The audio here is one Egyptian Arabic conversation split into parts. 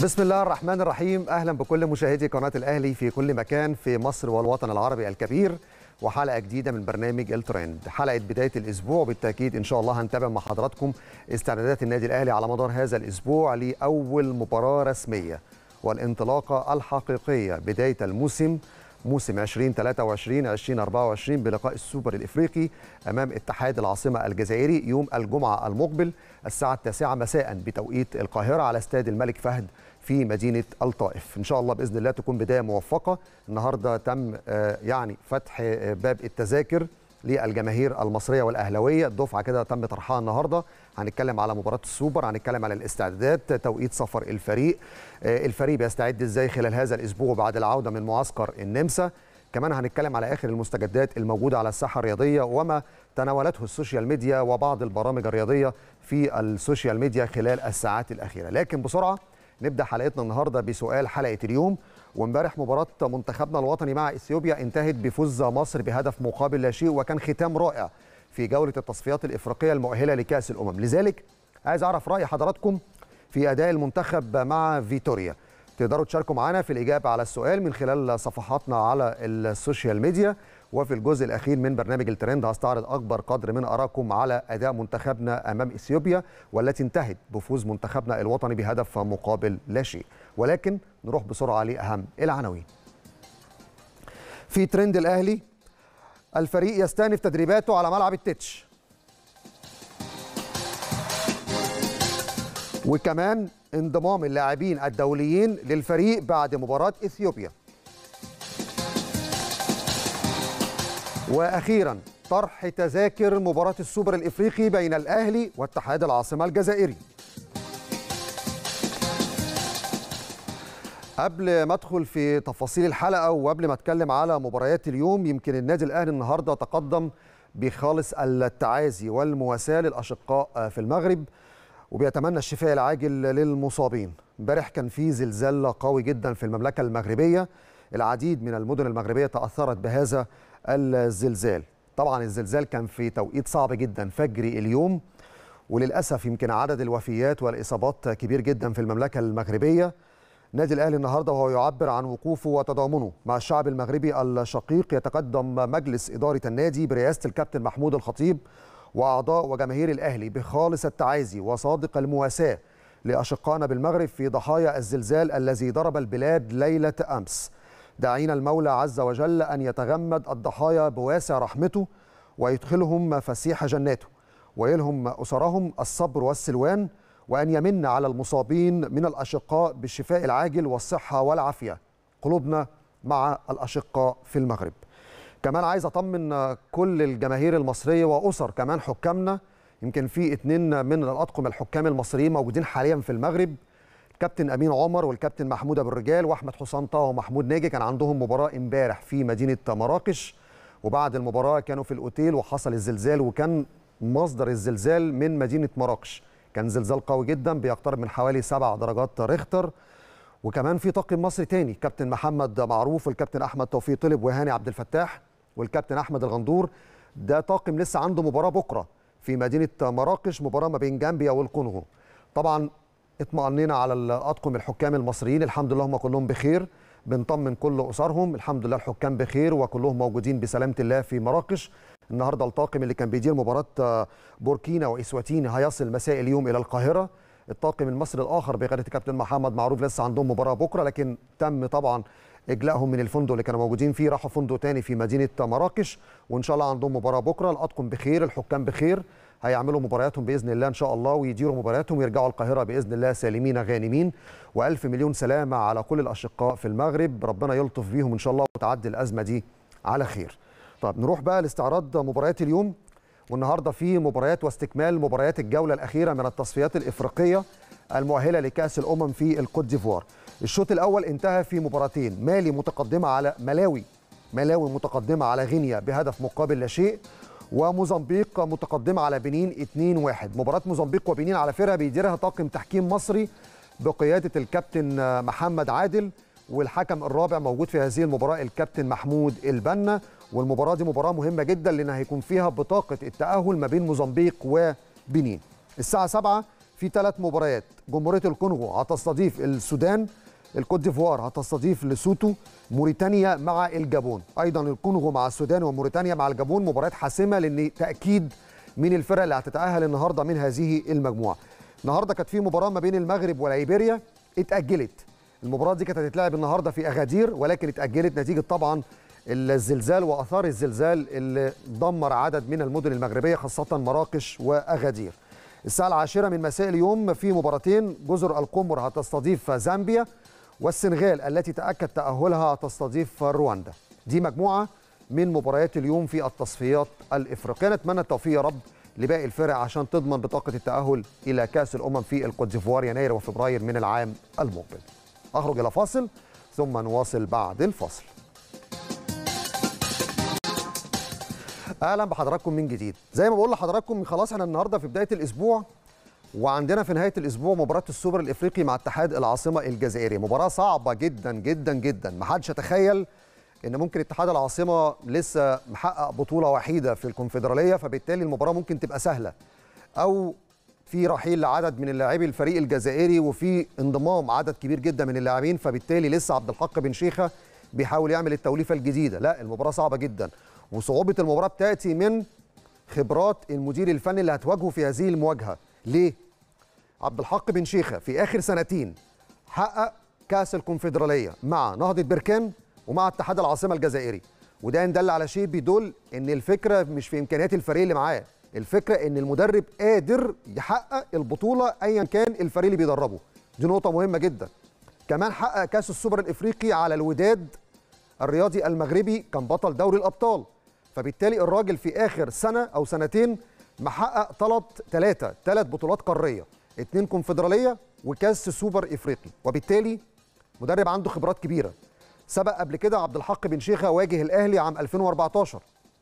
بسم الله الرحمن الرحيم اهلا بكل مشاهدي قناه الاهلي في كل مكان في مصر والوطن العربي الكبير وحلقه جديده من برنامج الترند حلقه بدايه الاسبوع بالتاكيد ان شاء الله هنتابع مع حضراتكم استعدادات النادي الاهلي على مدار هذا الاسبوع لاول مباراه رسميه والانطلاقه الحقيقيه بدايه الموسم موسم 2023 2024 بلقاء السوبر الافريقي امام اتحاد العاصمه الجزائري يوم الجمعه المقبل الساعه 9 مساء بتوقيت القاهره على استاد الملك فهد في مدينه الطائف ان شاء الله باذن الله تكون بدايه موفقه النهارده تم يعني فتح باب التذاكر للجماهير المصريه والاهلاويه الدفعه كده تم طرحها النهارده هنتكلم على مباراه السوبر هنتكلم على الاستعدادات توقيت سفر الفريق الفريق بيستعد ازاي خلال هذا الاسبوع بعد العوده من معسكر النمسا كمان هنتكلم على اخر المستجدات الموجوده على الساحه الرياضيه وما تناولته السوشيال ميديا وبعض البرامج الرياضيه في السوشيال ميديا خلال الساعات الاخيره لكن بسرعه نبدا حلقتنا النهارده بسؤال حلقه اليوم وامبارح مباراه منتخبنا الوطني مع اثيوبيا انتهت بفوز مصر بهدف مقابل لا شيء وكان ختام رائع في جوله التصفيات الافريقيه المؤهله لكاس الامم لذلك عايز اعرف راي حضراتكم في اداء المنتخب مع فيتوريا تقدروا تشاركوا معنا في الاجابه على السؤال من خلال صفحاتنا على السوشيال ميديا وفي الجزء الاخير من برنامج الترند هستعرض اكبر قدر من ارائكم على اداء منتخبنا امام اثيوبيا والتي انتهت بفوز منتخبنا الوطني بهدف مقابل لا شيء ولكن نروح بسرعه لاهم العناوين في ترند الاهلي الفريق يستأنف تدريباته على ملعب التتش وكمان انضمام اللاعبين الدوليين للفريق بعد مباراة إثيوبيا وأخيرا طرح تذاكر مباراة السوبر الإفريقي بين الأهلي واتحاد العاصمة الجزائري قبل ما ادخل في تفاصيل الحلقه وقبل ما اتكلم على مباريات اليوم يمكن النادي الاهلي النهارده تقدم بخالص التعازي والمواساه للاشقاء في المغرب وبيتمنى الشفاء العاجل للمصابين امبارح كان في زلزال قوي جدا في المملكه المغربيه العديد من المدن المغربيه تاثرت بهذا الزلزال طبعا الزلزال كان في توقيت صعب جدا فجري اليوم وللاسف يمكن عدد الوفيات والاصابات كبير جدا في المملكه المغربيه نادي الاهلي النهارده وهو يعبر عن وقوفه وتضامنه مع الشعب المغربي الشقيق يتقدم مجلس اداره النادي برئاسه الكابتن محمود الخطيب واعضاء وجماهير الاهلي بخالص التعازي وصادق المواساه لاشقائنا بالمغرب في ضحايا الزلزال الذي ضرب البلاد ليله امس داعين المولى عز وجل ان يتغمد الضحايا بواسع رحمته ويدخلهم فسيح جناته ويلهم اسرهم الصبر والسلوان وأن يمن على المصابين من الأشقاء بالشفاء العاجل والصحة والعافية قلوبنا مع الأشقاء في المغرب كمان عايز أطمن كل الجماهير المصرية وأسر كمان حكامنا يمكن في اتنين من الأطقم الحكام المصريين موجودين حاليا في المغرب الكابتن أمين عمر والكابتن محمود أبو الرجال وأحمد حسام طه ومحمود ناجي كان عندهم مباراة امبارح في مدينة مراكش وبعد المباراة كانوا في الأوتيل وحصل الزلزال وكان مصدر الزلزال من مدينة مراكش كان زلزال قوي جدا بيقترب من حوالي سبع درجات ريختر وكمان في طاقم مصري تاني كابتن محمد معروف والكابتن احمد توفيق طلب وهاني عبد الفتاح والكابتن احمد الغندور ده طاقم لسه عنده مباراه بكره في مدينه مراكش مباراه ما بين جامبيا والكونغو طبعا اطمأنينا على الاطقم الحكام المصريين الحمد لله هم كلهم بخير بنطمن كل اسرهم الحمد لله الحكام بخير وكلهم موجودين بسلامه الله في مراكش النهارده الطاقم اللي كان بيدير مباراه بوركينا واسواتيني هيصل مساء اليوم الى القاهره الطاقم المصري الاخر بقياده الكابتن محمد معروف لسه عندهم مباراه بكره لكن تم طبعا اجلائهم من الفندق اللي كانوا موجودين فيه راحوا فندق تاني في مدينه مراكش وان شاء الله عندهم مباراه بكره الاطقم بخير الحكام بخير هيعملوا مبارياتهم باذن الله ان شاء الله ويديروا مبارياتهم ويرجعوا القاهره باذن الله سالمين غانمين والف مليون سلامه على كل الاشقاء في المغرب ربنا يلطف بيهم ان شاء الله وتعدي الازمه دي على خير طب نروح بقى لاستعراض مباريات اليوم والنهارده في مباريات واستكمال مباريات الجوله الاخيره من التصفيات الافريقيه المؤهله لكاس الامم في الكوت ديفوار الشوط الاول انتهى في مباراتين مالي متقدمه على ملاوي ملاوي متقدمه على غينيا بهدف مقابل لا شيء وموزمبيق متقدمه على بنين 2-1 مباراه موزمبيق وبنين على فكره بيديرها طاقم تحكيم مصري بقياده الكابتن محمد عادل والحكم الرابع موجود في هذه المباراه الكابتن محمود البنا والمباراه دي مباراه مهمه جدا لان هيكون فيها بطاقه التاهل ما بين موزمبيق وبنين الساعه 7 في ثلاث مباريات جمهوريه الكونغو هتستضيف السودان الكوت ديفوار هتستضيف لسوتو موريتانيا مع الجابون ايضا الكونغو مع السودان وموريتانيا مع الجابون مباريات حاسمه لان تاكيد مين الفرق اللي هتتاهل النهارده من هذه المجموعه النهارده كانت في مباراه ما بين المغرب وليبيريا اتاجلت المباراه دي كانت هتتلعب النهارده في اغادير ولكن اتاجلت نتيجه طبعا الزلزال واثار الزلزال اللي دمر عدد من المدن المغربيه خاصه مراكش واغادير الساعه العاشره من مساء اليوم في مباراتين جزر القمر هتستضيف زامبيا والسنغال التي تاكد تاهلها تستضيف رواندا دي مجموعه من مباريات اليوم في التصفيات الافريقيه نتمنى التوفيق يا رب لباقي الفرق عشان تضمن بطاقه التاهل الى كاس الامم في الكوت ديفوار يناير وفبراير من العام المقبل اخرج الى فاصل ثم نواصل بعد الفاصل اهلا بحضراتكم من جديد زي ما بقول لحضراتكم خلاص احنا النهارده في بدايه الاسبوع وعندنا في نهايه الاسبوع مباراه السوبر الافريقي مع اتحاد العاصمه الجزائري مباراه صعبه جدا جدا جدا ما حدش يتخيل ان ممكن اتحاد العاصمه لسه محقق بطوله وحيده في الكونفدراليه فبالتالي المباراه ممكن تبقى سهله او في رحيل لعدد من اللاعبي الفريق الجزائري وفي انضمام عدد كبير جدا من اللاعبين فبالتالي لسه عبد الحق بن شيخه بيحاول يعمل التوليفه الجديده لا المباراه صعبه جدا وصعوبه المباراه بتاتي من خبرات المدير الفني اللي هتواجهه في هذه المواجهه ليه عبد الحق بن شيخه في اخر سنتين حقق كاس الكونفدراليه مع نهضه بركان ومع اتحاد العاصمه الجزائري وده ان دل على شيء بيدل ان الفكره مش في امكانيات الفريق اللي معاه الفكره ان المدرب قادر يحقق البطوله ايا كان الفريق اللي بيدربه دي نقطه مهمه جدا كمان حقق كاس السوبر الافريقي على الوداد الرياضي المغربي كان بطل دوري الابطال فبالتالي الراجل في اخر سنه او سنتين محقق ثلاث ثلاثه ثلاث بطولات قاريه اثنين كونفدراليه وكاس سوبر افريقي وبالتالي مدرب عنده خبرات كبيره سبق قبل كده عبد الحق بن شيخه واجه الاهلي عام 2014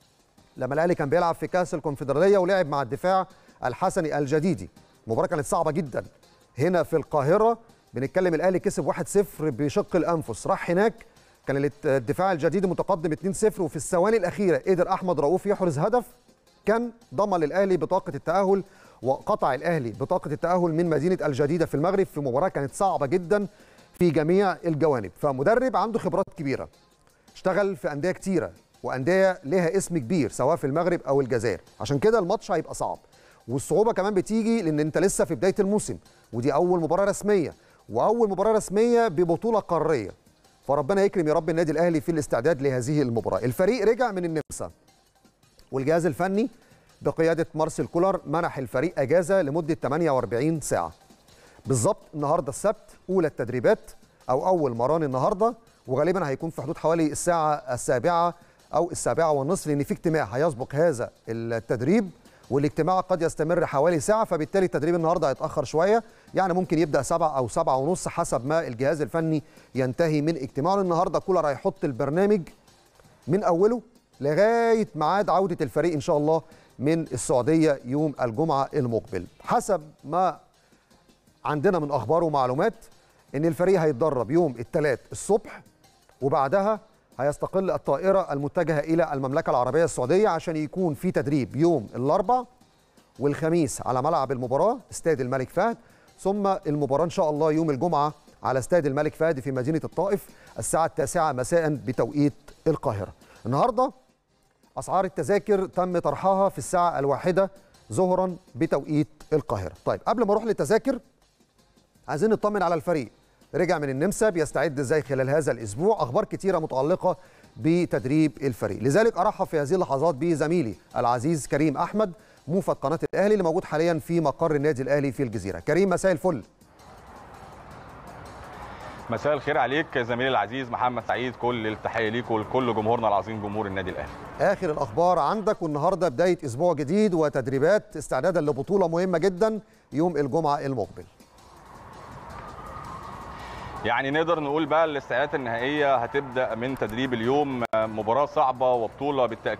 لما الاهلي كان بيلعب في كاس الكونفدراليه ولعب مع الدفاع الحسني الجديدي المباراه كانت صعبه جدا هنا في القاهره بنتكلم الاهلي كسب 1-0 بشق الانفس راح هناك كان الدفاع الجديد متقدم 2-0 وفي الثواني الاخيره قدر احمد رؤوف يحرز هدف كان ضمن للاهلي بطاقه التاهل وقطع الاهلي بطاقه التاهل من مدينه الجديده في المغرب في مباراه كانت صعبه جدا في جميع الجوانب فمدرب عنده خبرات كبيره اشتغل في انديه كتيره وانديه لها اسم كبير سواء في المغرب او الجزائر عشان كده الماتش هيبقى صعب والصعوبه كمان بتيجي لان انت لسه في بدايه الموسم ودي اول مباراه رسميه واول مباراه رسميه ببطوله قاريه فربنا يكرم يا رب النادي الاهلي في الاستعداد لهذه المباراه الفريق رجع من النمسا والجهاز الفني بقياده مارسيل كولر منح الفريق اجازه لمده 48 ساعه بالظبط النهارده السبت اولى التدريبات او اول مران النهارده وغالبا هيكون في حدود حوالي الساعه السابعه او السابعه والنصف لان في اجتماع هيسبق هذا التدريب والاجتماع قد يستمر حوالي ساعه فبالتالي التدريب النهارده هيتاخر شويه يعني ممكن يبدا سبعة او سبعة ونص حسب ما الجهاز الفني ينتهي من اجتماعه النهارده كولر هيحط البرنامج من اوله لغايه ميعاد عوده الفريق ان شاء الله من السعوديه يوم الجمعه المقبل حسب ما عندنا من اخبار ومعلومات ان الفريق هيتدرب يوم الثلاث الصبح وبعدها هيستقل الطائره المتجهه الى المملكه العربيه السعوديه عشان يكون في تدريب يوم الاربع والخميس على ملعب المباراه استاد الملك فهد ثم المباراه ان شاء الله يوم الجمعه على استاد الملك فهد في مدينه الطائف الساعه التاسعه مساء بتوقيت القاهره النهارده اسعار التذاكر تم طرحها في الساعه الواحده ظهرا بتوقيت القاهره طيب قبل ما اروح للتذاكر عايزين نطمن على الفريق رجع من النمسا بيستعد ازاي خلال هذا الاسبوع اخبار كتيره متعلقه بتدريب الفريق لذلك ارحب في هذه اللحظات بزميلي العزيز كريم احمد موفد قناه الاهلي اللي موجود حاليا في مقر النادي الاهلي في الجزيره كريم مساء الفل مساء الخير عليك زميلي العزيز محمد سعيد كل التحيه ليك ولكل جمهورنا العظيم جمهور النادي الاهلي اخر الاخبار عندك والنهارده بدايه اسبوع جديد وتدريبات استعدادا لبطوله مهمه جدا يوم الجمعه المقبل يعني نقدر نقول بقى الاستعدادات النهائيه هتبدا من تدريب اليوم مباراه صعبه وبطوله بالتاكيد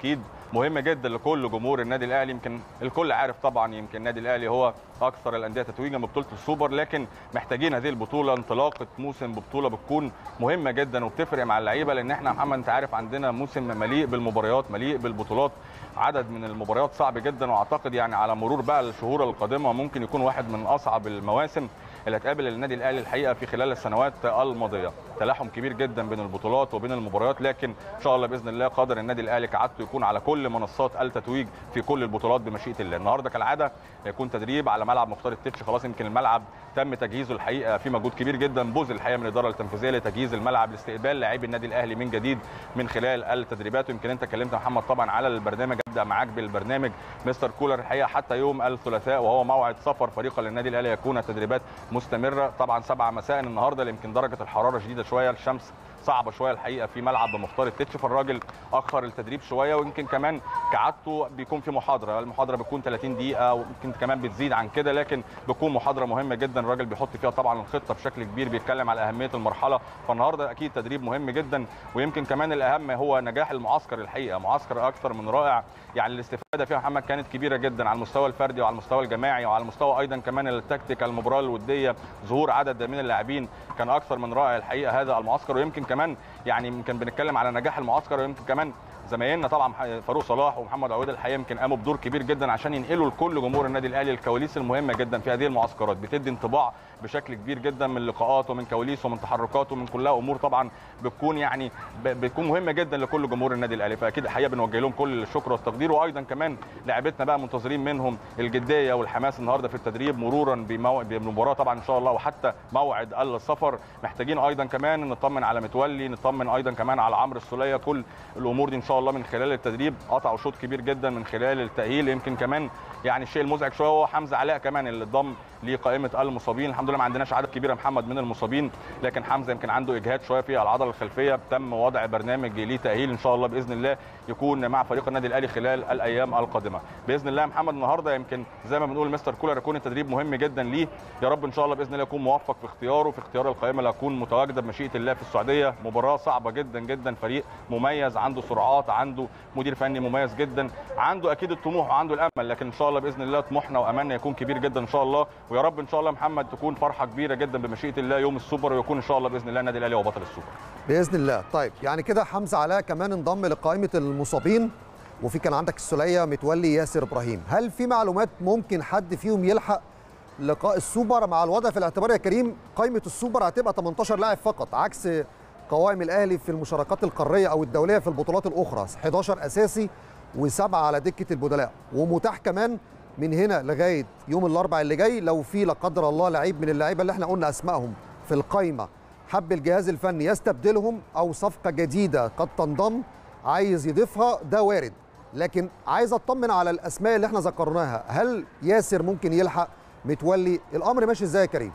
مهم جدا لكل جمهور النادي الاهلي يمكن الكل عارف طبعا يمكن النادي الاهلي هو اكثر الانديه تتويجا ببطوله السوبر لكن محتاجين هذه البطوله انطلاقه موسم ببطوله بتكون مهمه جدا وبتفرق مع اللعيبه لان احنا محمد انت عارف عندنا موسم مليء بالمباريات مليء بالبطولات عدد من المباريات صعب جدا واعتقد يعني على مرور بقى الشهور القادمه ممكن يكون واحد من اصعب المواسم اللي هتقابل النادي الاهلي الحقيقه في خلال السنوات الماضيه تلاحم كبير جدا بين البطولات وبين المباريات لكن ان شاء الله باذن الله قادر النادي الاهلي كعادته يكون على كل منصات التتويج في كل البطولات بمشيئه الله النهارده كالعاده يكون تدريب على ملعب مختار التتش خلاص يمكن الملعب تم تجهيزه الحقيقه في مجهود كبير جدا بذل الحقيقه من الاداره التنفيذيه لتجهيز الملعب لاستقبال لاعبي النادي الاهلي من جديد من خلال التدريبات ويمكن انت كلمت محمد طبعا على البرنامج ابدا معاك بالبرنامج مستر كولر الحقيقه حتى يوم الثلاثاء وهو موعد سفر فريق للنادي الاهلي يكون التدريبات مستمره طبعا 7 مساء النهارده يمكن درجه الحراره شديده شويه الشمس صعبه شويه الحقيقه في ملعب مختار التتش فالراجل اخر التدريب شويه ويمكن كمان كعادته بيكون في محاضره المحاضره بتكون 30 دقيقه ويمكن كمان بتزيد عن كده لكن بتكون محاضره مهمه جدا الراجل بيحط فيها طبعا الخطه بشكل كبير بيتكلم على اهميه المرحله فالنهارده اكيد تدريب مهم جدا ويمكن كمان الاهم هو نجاح المعسكر الحقيقه معسكر اكثر من رائع يعني الاستفاده فيها محمد كانت كبيره جدا على المستوى الفردي وعلى المستوى الجماعي وعلى المستوى ايضا كمان التكتيك المباراه الوديه ظهور عدد من اللاعبين كان اكثر من رائع الحقيقه هذا المعسكر ويمكن كمان يعني يمكن بنتكلم على نجاح المعسكر ويمكن كمان زمايلنا طبعا فاروق صلاح ومحمد عويد الحقيقه يمكن قاموا بدور كبير جدا عشان ينقلوا لكل جمهور النادي الاهلي الكواليس المهمه جدا في هذه المعسكرات بتدي انطباع بشكل كبير جدا من لقاءات ومن كواليس ومن تحركات ومن كلها امور طبعا بتكون يعني بتكون مهمه جدا لكل جمهور النادي الاهلي فاكيد الحقيقه بنوجه لهم كل الشكر والتقدير وايضا كمان لاعبتنا بقى منتظرين منهم الجديه والحماس النهارده في التدريب مرورا بالمباراه طبعا ان شاء الله وحتى موعد السفر محتاجين ايضا كمان نطمن على متولي نطمن ايضا كمان على عمرو السوليه كل الامور دي ان شاء الله من خلال التدريب قطعوا شوط كبير جدا من خلال التاهيل يمكن كمان يعني الشيء المزعج شويه هو حمزه علاء كمان اللي ضم لقائمه المصابين الحمد لله ما عندناش عدد كبير يا محمد من المصابين لكن حمزه يمكن عنده اجهاد شويه في العضله الخلفيه تم وضع برنامج ليه تاهيل ان شاء الله باذن الله يكون مع فريق النادي الاهلي خلال الايام القادمه باذن الله يا محمد النهارده يمكن زي ما بنقول مستر كولر يكون التدريب مهم جدا ليه يا رب ان شاء الله باذن الله يكون موفق في اختياره في اختيار القائمه اللي هتكون متواجده بمشيئه الله في السعوديه مباراه صعبه جدا جدا فريق مميز عنده سرعات عنده مدير فني مميز جدا عنده اكيد الطموح وعنده الامل لكن ان شاء الله باذن الله طموحنا واملنا يكون كبير جدا ان شاء الله ويا رب ان شاء الله محمد تكون فرحه كبيره جدا بمشيئه الله يوم السوبر ويكون ان شاء الله باذن الله النادي الاهلي هو بطل السوبر باذن الله طيب يعني كده حمزه علاء كمان انضم لقائمه المصابين وفي كان عندك السوليه متولي ياسر ابراهيم هل في معلومات ممكن حد فيهم يلحق لقاء السوبر مع الوضع في الاعتبار يا كريم قائمه السوبر هتبقى 18 لاعب فقط عكس قوائم الاهلي في المشاركات القاريه او الدوليه في البطولات الاخرى 11 اساسي وسبعه على دكه البدلاء ومتاح كمان من هنا لغايه يوم الاربعاء اللي جاي لو في لا قدر الله لعيب من اللعيبه اللي احنا قلنا اسمائهم في القايمه حب الجهاز الفني يستبدلهم او صفقه جديده قد تنضم عايز يضيفها ده وارد لكن عايز اطمن على الاسماء اللي احنا ذكرناها هل ياسر ممكن يلحق متولي الامر ماشي ازاي يا كريم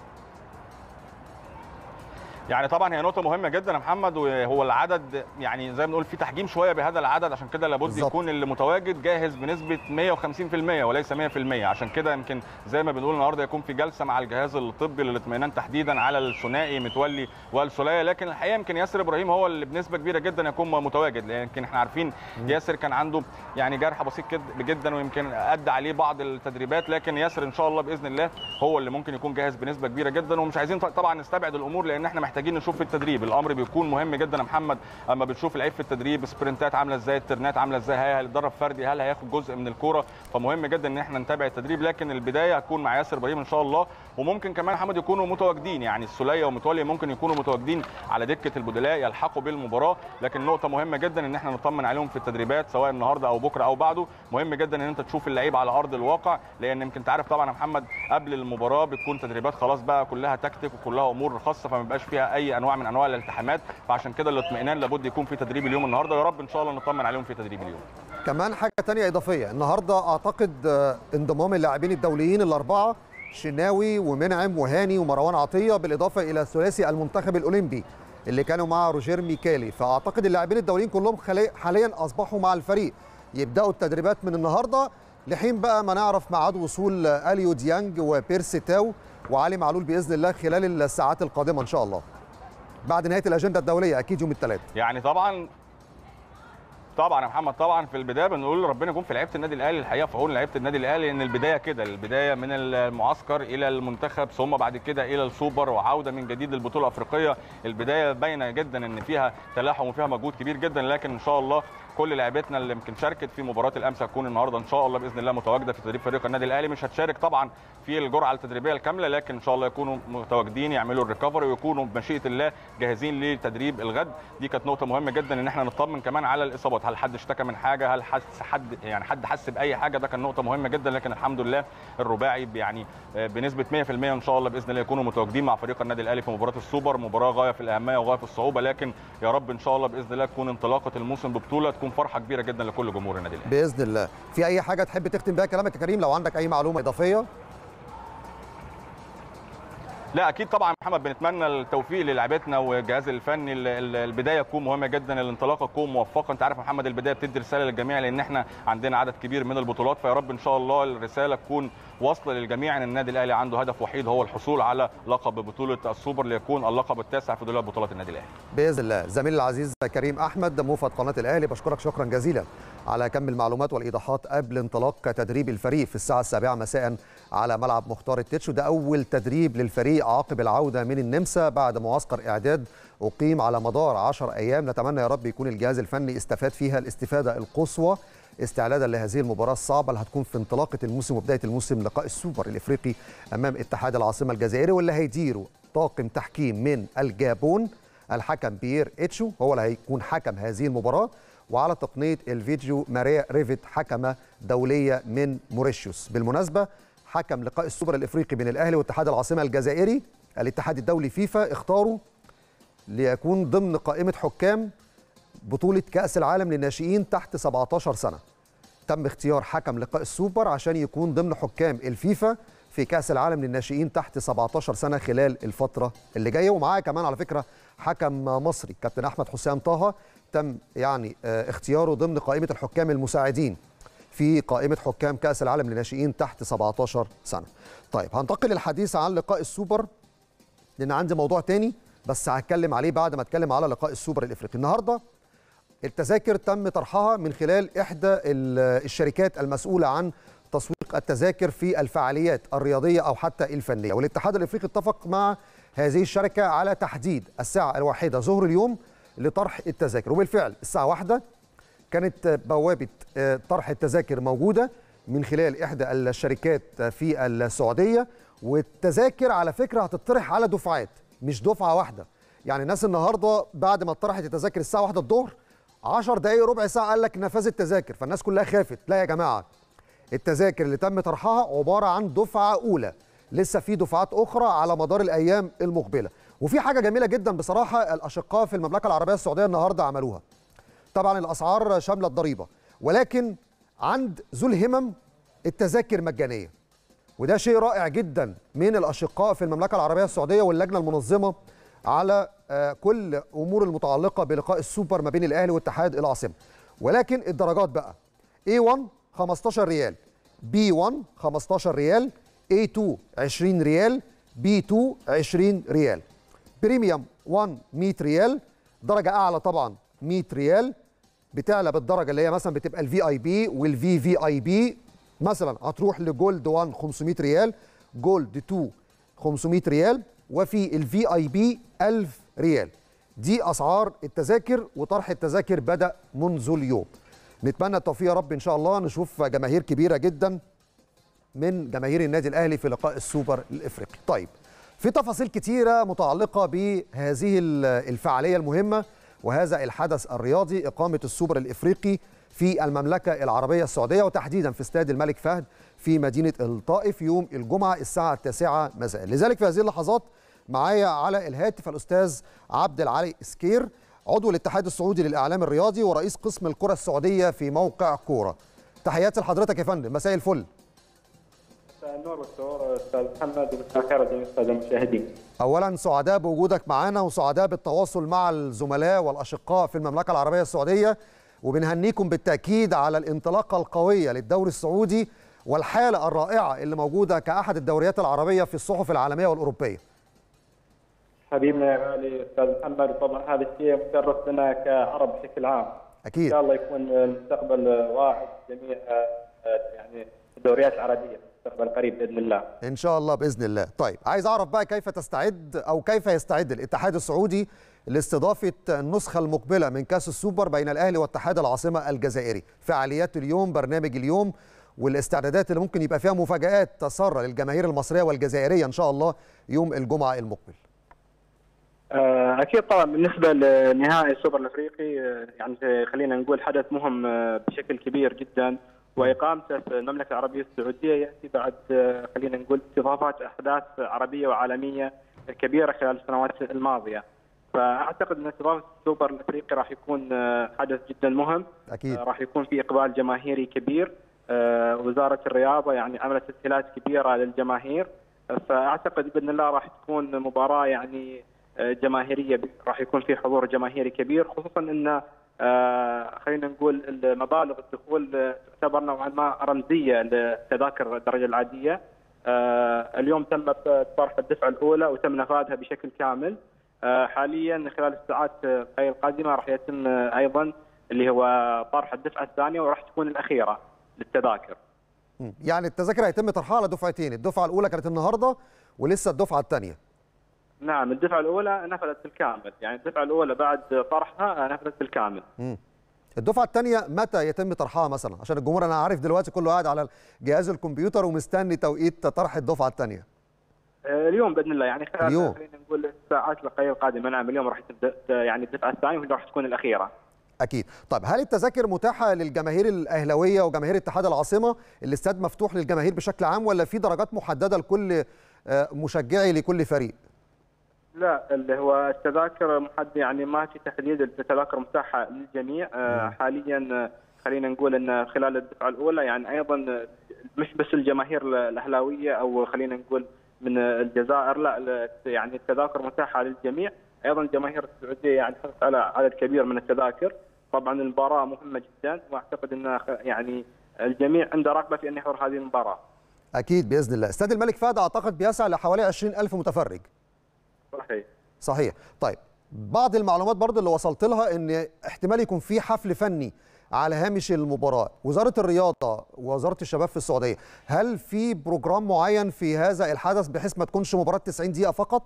يعني طبعا هي نقطه مهمه جدا يا محمد وهو العدد يعني زي ما بنقول في تحجيم شويه بهذا العدد عشان كده لابد بالزبط. يكون اللي متواجد جاهز بنسبه 150% وليس 100% عشان كده يمكن زي ما بنقول النهارده يكون في جلسه مع الجهاز الطبي للاطمئنان تحديدا على الثنائي متولي والسوليه لكن الحقيقه يمكن ياسر ابراهيم هو اللي بنسبه كبيره جدا يكون متواجد لان يمكن احنا عارفين ياسر كان عنده يعني جرح بسيط جدا ويمكن ادى عليه بعض التدريبات لكن ياسر ان شاء الله باذن الله هو اللي ممكن يكون جاهز بنسبه كبيره جدا ومش عايزين طبعا نستبعد الامور لان احنا محتاجين نشوف في التدريب الامر بيكون مهم جدا يا محمد اما بتشوف اللعيب في التدريب سبرنتات عامله ازاي الترنات عامله ازاي هل هيتدرب فردي هل هياخد جزء من الكوره فمهم جدا ان احنا نتابع التدريب لكن البدايه هتكون مع ياسر ابراهيم ان شاء الله وممكن كمان محمد يكونوا متواجدين يعني السوليه ومتولي ممكن يكونوا متواجدين على دكه البدلاء يلحقوا بالمباراه لكن نقطه مهمه جدا ان احنا نطمن عليهم في التدريبات سواء النهارده او بكره او بعده مهم جدا ان انت تشوف اللعيب على ارض الواقع لان يمكن انت عارف طبعا يا محمد قبل المباراه بتكون تدريبات خلاص بقى كلها تكتيك وكلها امور خاصه فما بيبقاش فيها اي انواع من انواع الالتحامات فعشان كده الاطمئنان لابد يكون في تدريب اليوم النهارده يا رب ان شاء الله نطمن عليهم في تدريب اليوم كمان حاجه ثانيه اضافيه النهارده اعتقد انضمام اللاعبين الدوليين الاربعه شناوي ومنعم وهاني ومروان عطيه بالاضافه الى ثلاثي المنتخب الاولمبي اللي كانوا مع روجير ميكالي فاعتقد اللاعبين الدوليين كلهم حاليا اصبحوا مع الفريق يبداوا التدريبات من النهارده لحين بقى ما نعرف ميعاد وصول اليو ديانج وبيرسي تاو وعلي معلول باذن الله خلال الساعات القادمه ان شاء الله بعد نهايه الاجنده الدوليه اكيد يوم الثلاث يعني طبعا طبعا يا محمد طبعا في البدايه بنقول ربنا يكون في لعيبه النادي الاهلي الحقيقه في عون لعيبه النادي الاهلي ان البدايه كده البدايه من المعسكر الى المنتخب ثم بعد كده الى السوبر وعوده من جديد للبطوله الافريقيه البدايه باينه جدا ان فيها تلاحم وفيها مجهود كبير جدا لكن ان شاء الله كل لاعبتنا اللي يمكن شاركت في مباراه الامس هتكون النهارده ان شاء الله باذن الله متواجده في تدريب فريق النادي الاهلي مش هتشارك طبعا في الجرعه التدريبيه الكامله لكن ان شاء الله يكونوا متواجدين يعملوا الريكفري ويكونوا بمشيئه الله جاهزين لتدريب الغد دي كانت نقطه مهمه جدا ان احنا نطمن كمان على الاصابات هل حد اشتكى من حاجه هل حس حد يعني حد حس باي حاجه ده كان نقطه مهمه جدا لكن الحمد لله الرباعي يعني بنسبه 100% ان شاء الله باذن الله يكونوا متواجدين مع فريق النادي الاهلي في مباراه السوبر مباراه غايه في الاهميه وغايه في الصعوبه لكن يا رب ان شاء الله باذن الله تكون انطلاقه الموسم ببطوله تكون فرحه كبيره جدا لكل جمهور النادي الاهلي باذن الله في اي حاجه تحب تختم بيها كلامك يا كريم لو عندك اي معلومه اضافيه لا اكيد طبعا محمد بنتمنى التوفيق للاعبتنا والجهاز الفني البدايه تكون مهمه جدا الانطلاقه تكون موفقه انت عارف محمد البدايه بتدي رساله للجميع لان احنا عندنا عدد كبير من البطولات فيا رب ان شاء الله الرساله تكون واصله للجميع ان النادي الاهلي عنده هدف وحيد هو الحصول على لقب بطوله السوبر ليكون اللقب التاسع في دولاب بطولات النادي الاهلي باذن الله زميلي العزيز كريم احمد موفد قناه الاهلي بشكرك شكرا جزيلا على كم المعلومات والايضاحات قبل انطلاق تدريب الفريق في الساعه السابعه مساء على ملعب مختار التتش وده اول تدريب للفريق عقب العوده من النمسا بعد معسكر اعداد اقيم على مدار 10 ايام نتمنى يا رب يكون الجهاز الفني استفاد فيها الاستفاده القصوى استعدادا لهذه المباراه الصعبه اللي هتكون في انطلاقه الموسم وبدايه الموسم لقاء السوبر الافريقي امام اتحاد العاصمه الجزائري واللي هيديره طاقم تحكيم من الجابون الحكم بيير اتشو هو اللي هيكون حكم هذه المباراه وعلى تقنيه الفيديو ماريا ريفيت حكمه دوليه من موريشيوس بالمناسبه حكم لقاء السوبر الافريقي بين الاهلي واتحاد العاصمه الجزائري الاتحاد الدولي فيفا اختاروا ليكون ضمن قائمه حكام بطوله كاس العالم للناشئين تحت 17 سنه تم اختيار حكم لقاء السوبر عشان يكون ضمن حكام الفيفا في كاس العالم للناشئين تحت 17 سنه خلال الفتره اللي جايه ومعاه كمان على فكره حكم مصري كابتن احمد حسام طه تم يعني اختياره ضمن قائمه الحكام المساعدين في قائمه حكام كاس العالم للناشئين تحت 17 سنه. طيب هنتقل للحديث عن لقاء السوبر لان عندي موضوع تاني بس هتكلم عليه بعد ما اتكلم على لقاء السوبر الافريقي. النهارده التذاكر تم طرحها من خلال احدى الشركات المسؤوله عن تسويق التذاكر في الفعاليات الرياضيه او حتى الفنيه والاتحاد الافريقي اتفق مع هذه الشركه على تحديد الساعه الواحده ظهر اليوم لطرح التذاكر وبالفعل الساعه واحدة كانت بوابه طرح التذاكر موجوده من خلال احدى الشركات في السعوديه والتذاكر على فكره هتطرح على دفعات مش دفعه واحده يعني الناس النهارده بعد ما طرحت التذاكر الساعه واحدة الظهر 10 دقائق ربع ساعه قال لك نفاذ التذاكر فالناس كلها خافت لا يا جماعه التذاكر اللي تم طرحها عباره عن دفعه اولى لسه في دفعات اخرى على مدار الايام المقبله وفي حاجه جميله جدا بصراحه الاشقاء في المملكه العربيه السعوديه النهارده عملوها طبعا الاسعار شامله الضريبه ولكن عند ذو الهمم التذاكر مجانيه وده شيء رائع جدا من الاشقاء في المملكه العربيه السعوديه واللجنه المنظمه على كل امور المتعلقه بلقاء السوبر ما بين الاهلي واتحاد العاصمه ولكن الدرجات بقى A1 15 ريال B1 15 ريال A2 20 ريال B2 20 ريال بريميوم 1 100 ريال درجه اعلى طبعا 100 ريال بتعلى بالدرجه اللي هي مثلا بتبقى الفي اي بي والفي في اي بي مثلا هتروح لجولد 1 500 ريال جولد 2 500 ريال وفي الفي اي بي 1000 ريال دي اسعار التذاكر وطرح التذاكر بدا منذ اليوم نتمنى التوفيق يا رب ان شاء الله نشوف جماهير كبيره جدا من جماهير النادي الاهلي في لقاء السوبر الافريقي طيب في تفاصيل كتيره متعلقه بهذه الفعاليه المهمه وهذا الحدث الرياضي اقامه السوبر الافريقي في المملكه العربيه السعوديه وتحديدا في استاد الملك فهد في مدينه الطائف يوم الجمعه الساعه التاسعه مساء لذلك في هذه اللحظات معايا على الهاتف الاستاذ عبد العلي اسكير عضو الاتحاد السعودي للاعلام الرياضي ورئيس قسم الكره السعوديه في موقع كوره تحياتي لحضرتك يا فندم مساء الفل مساء النور والسرور استاذ محمد ومساء الخير جميع الساده المشاهدين. اولا سعداء بوجودك معنا وسعداء بالتواصل مع الزملاء والاشقاء في المملكه العربيه السعوديه وبنهنيكم بالتاكيد على الانطلاقه القويه للدوري السعودي والحاله الرائعه اللي موجوده كاحد الدوريات العربيه في الصحف العالميه والاوروبيه. حبيبنا يا غالي استاذ محمد طبعا هذا الشيء مشرف لنا كعرب بشكل عام. اكيد شاء الله يكون المستقبل واعد جميع يعني الدوريات العربيه في المستقبل القريب باذن الله. ان شاء الله باذن الله طيب عايز اعرف بقى كيف تستعد او كيف يستعد الاتحاد السعودي لاستضافه النسخه المقبله من كاس السوبر بين الاهلي واتحاد العاصمه الجزائري فعاليات اليوم برنامج اليوم والاستعدادات اللي ممكن يبقى فيها مفاجات تسرى للجماهير المصريه والجزائريه ان شاء الله يوم الجمعه المقبل اكيد طبعا بالنسبه لنهائي السوبر الافريقي يعني خلينا نقول حدث مهم بشكل كبير جدا واقامته في المملكه العربيه السعوديه ياتي بعد خلينا نقول استضافات احداث عربيه وعالميه كبيره خلال السنوات الماضيه. فاعتقد ان استضافه السوبر الافريقي راح يكون حدث جدا مهم. اكيد راح يكون في اقبال جماهيري كبير. وزاره الرياضه يعني عملت تسهيلات كبيره للجماهير فاعتقد باذن الله راح تكون مباراه يعني جماهيريه راح يكون في حضور جماهيري كبير خصوصا ان آه خلينا نقول مبالغ الدخول تعتبر نوعا ما رمزيه لتذاكر الدرجه العاديه آه اليوم تم طرح الدفعه الاولى وتم نفاذها بشكل كامل آه حاليا خلال الساعات القادمه راح يتم ايضا اللي هو طرح الدفعه الثانيه وراح تكون الاخيره للتذاكر يعني التذاكر هيتم طرحها على دفعتين الدفعه الاولى كانت النهارده ولسه الدفعه الثانيه نعم الدفعة الأولى نفذت بالكامل، يعني الدفعة الأولى بعد طرحها نفذت بالكامل. مم. الدفعة الثانية متى يتم طرحها مثلا؟ عشان الجمهور أنا عارف دلوقتي كله قاعد على جهاز الكمبيوتر ومستني توقيت طرح الدفعة الثانية. اليوم باذن الله يعني خلال اليوم. خلينا نقول الساعات القليله القادمه نعم اليوم راح تبدا يعني الدفعه الثانيه وهي راح تكون الاخيره. اكيد طيب هل التذاكر متاحه للجماهير الاهلاويه وجماهير اتحاد العاصمه الاستاد مفتوح للجماهير بشكل عام ولا في درجات محدده لكل آه، مشجعي لكل فريق لا اللي هو التذاكر محدد يعني ما في تحديد التذاكر متاحه للجميع آه، حاليا آه، خلينا نقول ان خلال الدفعه الاولى يعني ايضا آه، مش بس الجماهير الاهلاويه او خلينا نقول من الجزائر لا لا، يعني التذاكر متاحه للجميع ايضا الجماهير السعوديه يعني حصلت على عدد كبير من التذاكر طبعا المباراه مهمه جدا واعتقد ان يعني الجميع عنده رغبه في ان يحضر هذه المباراه اكيد باذن الله استاد الملك فهد اعتقد بيسع لحوالي 20000 متفرج صحيح صحيح طيب بعض المعلومات برضو اللي وصلت لها ان احتمال يكون في حفل فني على هامش المباراه وزاره الرياضه ووزاره الشباب في السعوديه هل في بروجرام معين في هذا الحدث بحيث ما تكونش مباراه 90 دقيقه فقط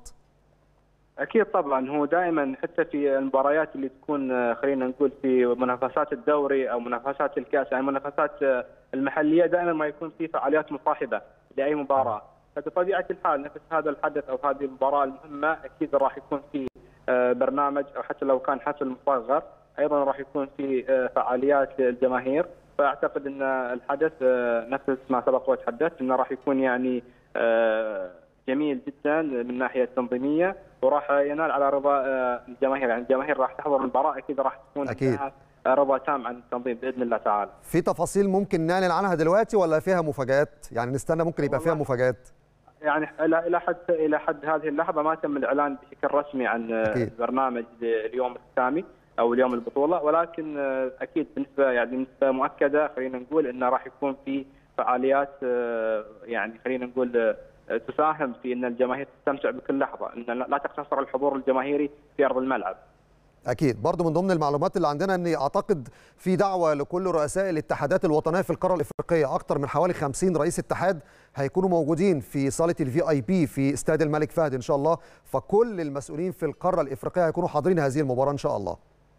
اكيد طبعا هو دائما حتى في المباريات اللي تكون آه، خلينا نقول في منافسات الدوري او منافسات الكاس يعني منافسات آه، المحليه دائما ما يكون في فعاليات مصاحبه لاي مباراه فبطبيعه الحال نفس هذا الحدث او هذه المباراه المهمه اكيد راح يكون في آه، برنامج او حتى لو كان حفل مصغر ايضا راح يكون في آه، فعاليات للجماهير فاعتقد ان الحدث آه، نفس ما سبق وتحدثت انه راح يكون يعني آه، جميل جدا من الناحيه التنظيميه وراح ينال على رضا آه، الجماهير يعني الجماهير راح تحضر المباراه اكيد راح تكون أكيد. عندها رضا تام عن التنظيم باذن الله تعالى. في تفاصيل ممكن نعلن عنها دلوقتي ولا فيها مفاجات يعني نستنى ممكن يبقى فيها والله. مفاجات يعني الى الى حد الى حد هذه اللحظه ما تم الاعلان بشكل رسمي عن آه، أكيد. برنامج اليوم السامي او اليوم البطوله ولكن آه، اكيد بالنسبه يعني بنسبه مؤكده خلينا نقول انه راح يكون في فعاليات آه، يعني خلينا نقول آه، تساهم في ان الجماهير تستمتع بكل لحظه ان لا تقتصر الحضور الجماهيري في ارض الملعب. اكيد برضو من ضمن المعلومات اللي عندنا ان اعتقد في دعوه لكل رؤساء الاتحادات الوطنيه في القاره الافريقيه اكثر من حوالي 50 رئيس اتحاد هيكونوا موجودين في صاله الفي اي بي في استاد الملك فهد ان شاء الله فكل المسؤولين في القاره الافريقيه هيكونوا حاضرين هذه المباراه ان شاء الله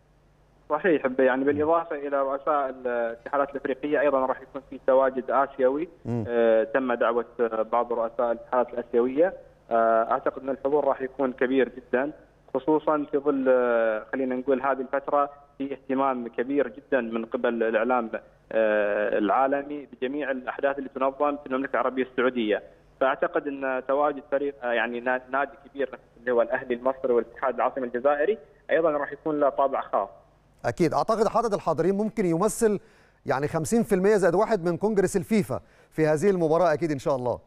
صحيح يعني بالاضافه الى رؤساء الاتحادات الافريقيه ايضا راح يكون في تواجد اسيوي مم. آه، تم دعوه آه، بعض رؤساء الاتحادات الاسيويه آه، اعتقد ان الحضور راح يكون كبير جدا خصوصا في ظل آه، خلينا نقول هذه الفتره في اهتمام كبير جدا من قبل الاعلام آه، العالمي بجميع الاحداث اللي تنظم في المملكه العربيه السعوديه فاعتقد ان تواجد فريق آه، يعني نا- نادي كبير نفس اللي هو الاهلي المصري والاتحاد العاصمي الجزائري ايضا راح يكون له طابع خاص اكيد اعتقد عدد الحاضرين ممكن يمثل يعني 50% زائد واحد من كونجرس الفيفا في هذه المباراه اكيد ان شاء الله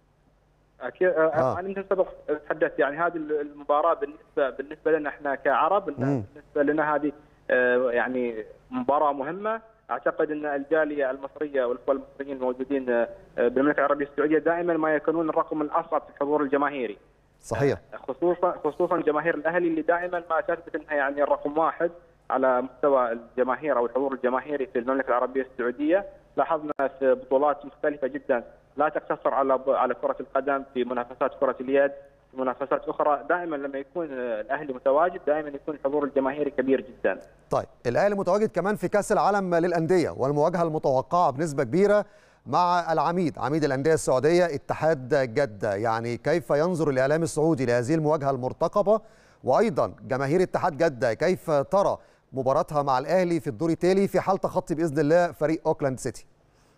اكيد آه. آه. انا يمكن سبق تحدثت يعني هذه المباراه بالنسبه بالنسبه لنا احنا كعرب إنها مم. بالنسبه لنا هذه آه، يعني مباراه مهمه اعتقد ان الجاليه المصريه والاخوه المصريين الموجودين آه، بالمملكه العربيه السعوديه دائما ما يكونون الرقم الاصعب في الحضور الجماهيري صحيح خصوصا خصوصا جماهير الاهلي اللي دائما ما تثبت انها يعني الرقم واحد على مستوى الجماهير او الحضور الجماهيري في المملكه العربيه السعوديه لاحظنا في بطولات مختلفه جدا لا تقتصر على على كره القدم في منافسات كره اليد في منافسات اخرى دائما لما يكون الاهلي متواجد دائما يكون الحضور الجماهيري كبير جدا طيب الاهلي متواجد كمان في كاس العالم للانديه والمواجهه المتوقعه بنسبه كبيره مع العميد عميد الانديه السعوديه اتحاد جده يعني كيف ينظر الاعلام السعودي لهذه المواجهه المرتقبه وايضا جماهير اتحاد جده كيف ترى مباراتها مع الاهلي في الدور التالي في حال تخطي باذن الله فريق اوكلاند سيتي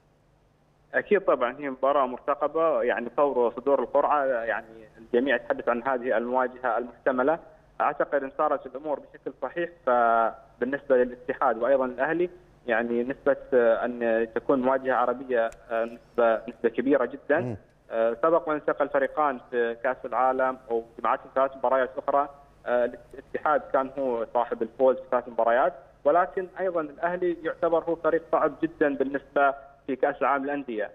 اكيد طبعا هي مباراه مرتقبه يعني فور صدور القرعه يعني الجميع يتحدث عن هذه المواجهه المحتمله اعتقد ان صارت الامور بشكل صحيح فبالنسبه للاتحاد وايضا الاهلي يعني نسبه ان تكون مواجهه عربيه نسبه نسبه كبيره جدا سبق وان التقى الفريقان في كاس العالم وجمعتهم ثلاث مباريات اخرى الاتحاد كان هو صاحب الفوز في ثلاث مباريات ولكن ايضا الاهلي يعتبر هو فريق صعب جدا بالنسبه في كاس العالم للانديه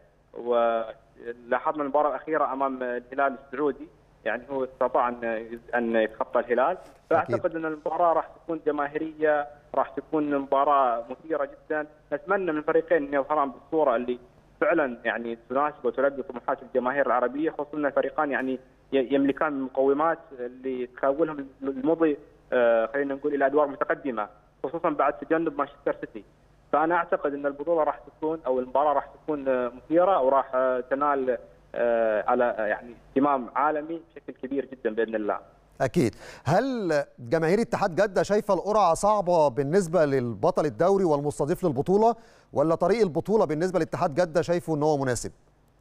ولاحظنا المباراه الاخيره امام الهلال السعودي يعني هو استطاع ان ان يتخطى الهلال فاعتقد ان المباراه راح تكون جماهيريه راح تكون مباراه مثيره جدا نتمنى من الفريقين ان يظهران بالصوره اللي فعلا يعني تناسب وتلبي طموحات الجماهير العربيه خصوصا ان الفريقان يعني يملكان المقومات اللي تخولهم المضي خلينا نقول الى ادوار متقدمه خصوصا بعد تجنب مانشستر سيتي فانا اعتقد ان البطوله راح تكون او المباراه راح تكون مثيره وراح تنال على يعني اهتمام عالمي بشكل كبير جدا باذن الله. اكيد هل جماهير اتحاد جده شايفه القرعه صعبه بالنسبه للبطل الدوري والمستضيف للبطوله ولا طريق البطوله بالنسبه لاتحاد جده شايفه ان هو مناسب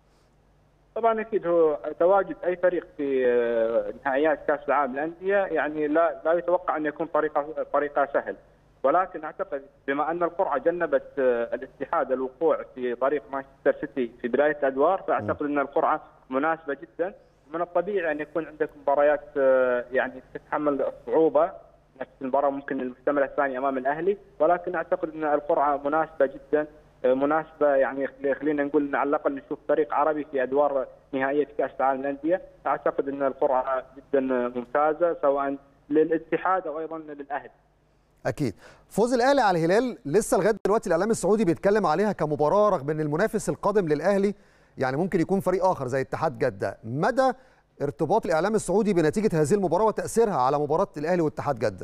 طبعا اكيد هو تواجد اي فريق في نهائيات كاس العالم للانديه يعني لا لا يتوقع ان يكون طريقه طريقه سهل ولكن اعتقد بما ان القرعه جنبت الاتحاد الوقوع في طريق مانشستر سيتي في بدايه الادوار فاعتقد ان القرعه مناسبه جدا من الطبيعي ان يكون عندك مباريات يعني تتحمل الصعوبه نفس المباراه ممكن المحتمله الثانيه امام الاهلي ولكن اعتقد ان القرعه مناسبه جدا مناسبه يعني خلينا نقول على الاقل نشوف فريق عربي في ادوار نهائيه كاس العالم للانديه اعتقد ان القرعه جدا ممتازه سواء للاتحاد او ايضا للاهلي اكيد فوز الاهلي على الهلال لسه لغايه دلوقتي الاعلام السعودي بيتكلم عليها كمباراه رغم ان المنافس القادم للاهلي يعني ممكن يكون فريق اخر زي اتحاد جده مدى ارتباط الاعلام السعودي بنتيجه هذه المباراه وتاثيرها على مباراه الاهلي واتحاد جده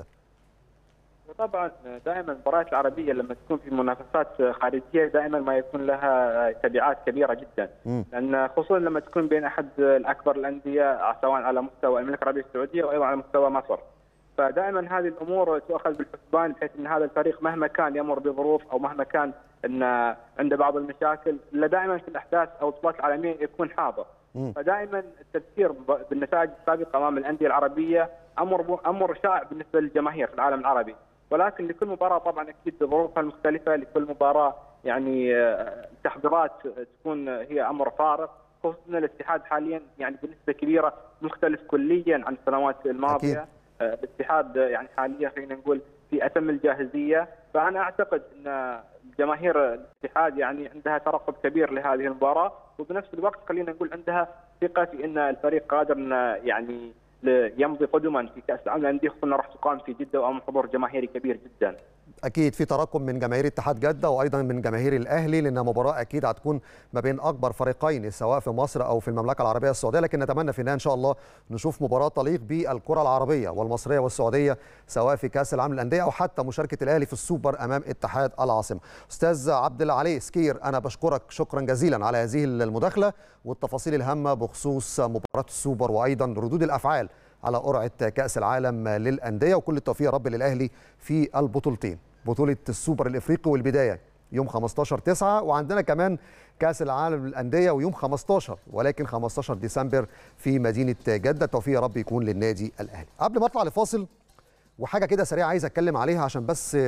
طبعا دائما المباريات العربيه لما تكون في منافسات خارجيه دائما ما يكون لها تبعات كبيره جدا م. لان خصوصا لما تكون بين احد الاكبر الانديه سواء على مستوى المملكه العربيه السعوديه وايضا على مستوى مصر فدائما هذه الامور تؤخذ بالحسبان بحيث ان هذا الفريق مهما كان يمر بظروف او مهما كان ان عنده بعض المشاكل الا دائما في الاحداث او البطولات العالميه يكون حاضر م. فدائما التذكير بالنتائج السابقه امام الانديه العربيه امر امر شائع بالنسبه للجماهير في العالم العربي ولكن لكل مباراه طبعا اكيد بظروفها المختلفه لكل مباراه يعني التحضيرات تكون هي امر فارق خصوصا الاتحاد حاليا يعني بنسبه كبيره مختلف كليا عن السنوات الماضيه أكيد. الاتحاد يعني حاليا خلينا نقول في اتم الجاهزيه فانا اعتقد ان جماهير الاتحاد يعني عندها ترقب كبير لهذه المباراه وبنفس الوقت خلينا نقول عندها ثقه في ان الفريق قادر ان يعني يمضي قدما في كاس العالم للانديه خصوصا راح تقام في جده وامام حضور جماهيري كبير جدا. اكيد في ترقب من جماهير اتحاد جده وايضا من جماهير الاهلي لانها مباراه اكيد هتكون ما بين اكبر فريقين سواء في مصر او في المملكه العربيه السعوديه لكن نتمنى في النهايه ان شاء الله نشوف مباراه تليق بالكره العربيه والمصريه والسعوديه سواء في كاس العالم للانديه او حتى مشاركه الاهلي في السوبر امام اتحاد العاصمه. استاذ عبد العلي سكير انا بشكرك شكرا جزيلا على هذه المداخله والتفاصيل الهامه بخصوص مباراه السوبر وايضا ردود الافعال على قرعه كاس العالم للانديه وكل التوفيق يا رب للاهلي في البطولتين بطوله السوبر الافريقي والبدايه يوم 15 9 وعندنا كمان كاس العالم للانديه ويوم 15 ولكن 15 ديسمبر في مدينه جده التوفيق يا رب يكون للنادي الاهلي قبل ما اطلع لفاصل وحاجه كده سريعه عايز اتكلم عليها عشان بس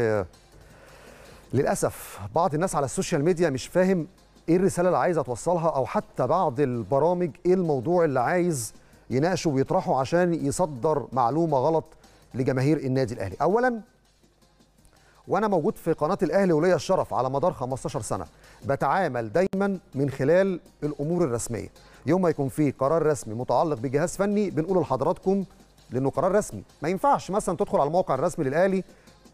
للاسف بعض الناس على السوشيال ميديا مش فاهم ايه الرساله اللي عايزه توصلها او حتى بعض البرامج ايه الموضوع اللي عايز يناقشوا ويطرحوا عشان يصدر معلومه غلط لجماهير النادي الاهلي. اولا وانا موجود في قناه الاهلي وليا الشرف على مدار 15 سنه بتعامل دايما من خلال الامور الرسميه. يوم ما يكون في قرار رسمي متعلق بجهاز فني بنقوله لحضراتكم لانه قرار رسمي، ما ينفعش مثلا تدخل على الموقع الرسمي للاهلي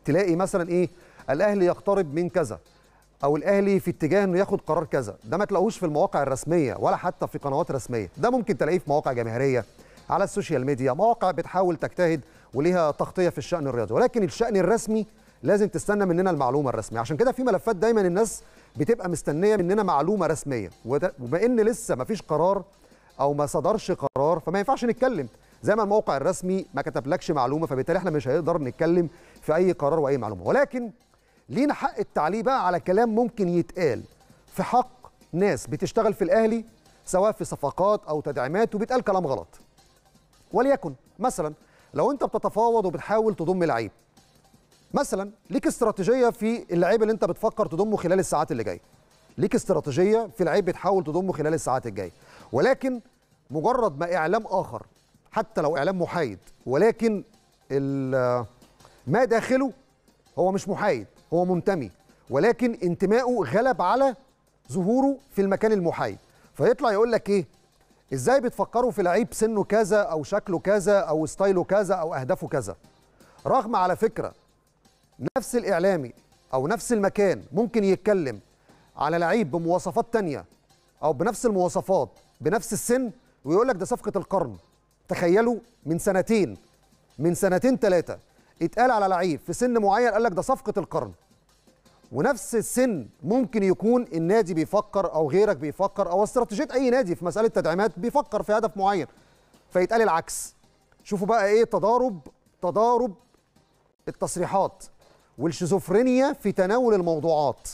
تلاقي مثلا ايه الاهلي يقترب من كذا او الاهلي في اتجاه انه ياخد قرار كذا ده ما تلاقوش في المواقع الرسميه ولا حتى في قنوات رسميه ده ممكن تلاقيه في مواقع جماهيريه على السوشيال ميديا مواقع بتحاول تجتهد وليها تغطيه في الشان الرياضي ولكن الشان الرسمي لازم تستنى مننا المعلومه الرسميه عشان كده في ملفات دايما الناس بتبقى مستنيه مننا معلومه رسميه وده- وبما ان لسه ما فيش قرار او ما صدرش قرار فما ينفعش نتكلم زي ما الموقع الرسمي ما كتبلكش معلومه فبالتالي احنا مش هنقدر نتكلم في اي قرار واي معلومه ولكن لينا حق التعليق بقى على كلام ممكن يتقال في حق ناس بتشتغل في الاهلي سواء في صفقات او تدعيمات وبيتقال كلام غلط وليكن مثلا لو انت بتتفاوض وبتحاول تضم لعيب مثلا ليك استراتيجيه في اللعيب اللي انت بتفكر تضمه خلال الساعات اللي جايه ليك استراتيجيه في لعيب بتحاول تضمه خلال الساعات الجايه ولكن مجرد ما اعلام اخر حتى لو اعلام محايد ولكن ال- ما داخله هو مش محايد هو منتمي ولكن انتمائه غلب على ظهوره في المكان المحايد فيطلع يقول لك ايه ازاي بتفكروا في لعيب سنه كذا او شكله كذا او ستايله كذا او اهدافه كذا رغم على فكره نفس الاعلامي او نفس المكان ممكن يتكلم على لعيب بمواصفات تانية او بنفس المواصفات بنفس السن ويقول لك ده صفقه القرن تخيلوا من سنتين من سنتين ثلاثه اتقال على لعيب في سن معين قال لك ده صفقه القرن ونفس السن ممكن يكون النادي بيفكر او غيرك بيفكر او استراتيجيه اي نادي في مساله تدعيمات بيفكر في هدف معين فيتقال العكس شوفوا بقى ايه تضارب تضارب التصريحات والشيزوفرينيا في تناول الموضوعات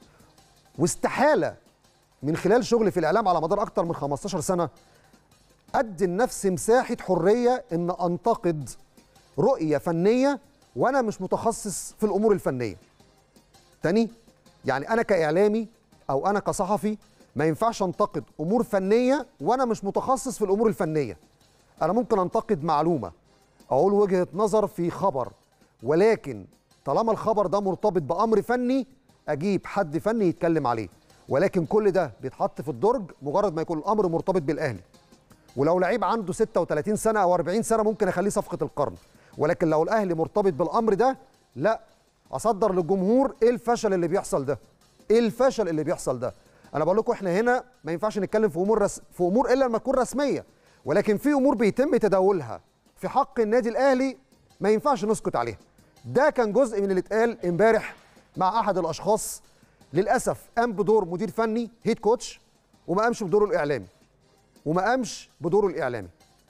واستحاله من خلال شغلي في الاعلام على مدار اكتر من 15 سنه ادي لنفسي مساحه حريه ان انتقد رؤيه فنيه وانا مش متخصص في الامور الفنيه تاني يعني انا كاعلامي او انا كصحفي ما ينفعش انتقد امور فنيه وانا مش متخصص في الامور الفنيه انا ممكن انتقد معلومه اقول وجهه نظر في خبر ولكن طالما الخبر ده مرتبط بامر فني اجيب حد فني يتكلم عليه ولكن كل ده بيتحط في الدرج مجرد ما يكون الامر مرتبط بالاهلي ولو لعيب عنده 36 سنه او 40 سنه ممكن اخليه صفقه القرن ولكن لو الاهلي مرتبط بالامر ده لا اصدر للجمهور ايه الفشل اللي بيحصل ده ايه الفشل اللي بيحصل ده انا بقول لكم احنا هنا ما ينفعش نتكلم في امور رس... في امور الا لما تكون رسميه ولكن في امور بيتم تداولها في حق النادي الاهلي ما ينفعش نسكت عليها ده كان جزء من اللي اتقال امبارح مع احد الاشخاص للاسف قام بدور مدير فني هيد كوتش وما قامش بدوره الاعلامي وما قامش بدوره الاعلامي